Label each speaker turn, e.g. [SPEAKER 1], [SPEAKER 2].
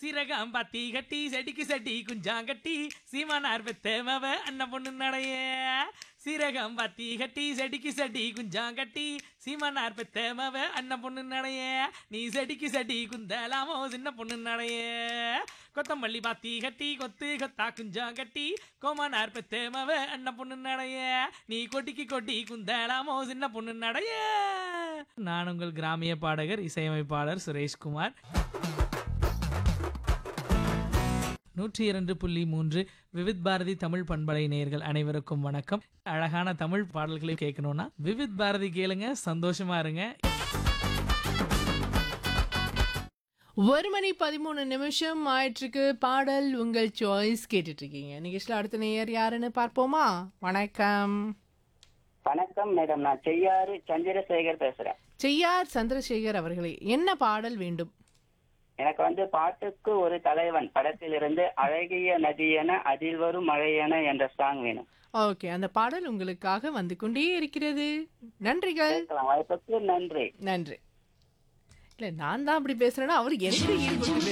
[SPEAKER 1] சிறகம் பத்தி கட்டி செடிக்கு செடி குஞ்சாங்கட்டி சீமானார் பெத்தேமவ அண்ணன் பொண்ணு நடைய சிறகம் பத்தி கட்டி செடிக்கு செடி குஞ்சாங்கட்டி சீமானார் பெத்தேமவ அண்ணன் பொண்ணு நடைய நீ செடிக்கு செடி குந்தலாமோ சின்ன பொண்ணு நடைய கொத்தமல்லி பாத்தி கட்டி கொத்து கொத்தா குஞ்சாங்கட்டி கோமானார் பெத்தேமவ அண்ணன் பொண்ணு நடைய நீ கொட்டிக்கு கொட்டி குந்தலாமோ சின்ன பொண்ணு நடைய நான் உங்கள் கிராமிய பாடகர் இசையமைப்பாளர் சுரேஷ்குமார் நூற்றி இரண்டு புள்ளி மூன்று விவித் பாரதி தமிழ் பண்பலை நேயர்கள் அனைவருக்கும் வணக்கம் அழகான தமிழ் பாடல்களை கேட்கணும்னா விவித் பாரதி கேளுங்க சந்தோஷமா இருங்க
[SPEAKER 2] ஒரு மணி பதிமூணு நிமிஷம் ஆயிட்டிருக்கு பாடல் உங்கள் சாய்ஸ் கேட்டுட்டு இருக்கீங்க நிகழ்ச்சியில் அடுத்த நேயர் யாருன்னு பார்ப்போமா வணக்கம்
[SPEAKER 3] வணக்கம் மேடம் நான் செய்யாறு சந்திரசேகர் பேசுறேன்
[SPEAKER 2] செய்யார் சந்திரசேகர் அவர்களே என்ன பாடல் வேண்டும்
[SPEAKER 3] எனக்கு வந்து பாட்டுக்கு ஒரு தலைவன் படத்திலிருந்து அழகிய நதியென அதில் வரும் மழையென என்ற சாங் வேணும்
[SPEAKER 2] ஓகே அந்த பாடல் உங்களுக்காக வந்து கொண்டே இருக்கிறது நன்றிகள்
[SPEAKER 3] கேட்கலாம் வாய்ப்புக்கு நன்றி
[SPEAKER 2] நன்றி இல்லை நான் தான் அப்படி பேசுறேன்னா அவர் எந்த ஈடுபட்டு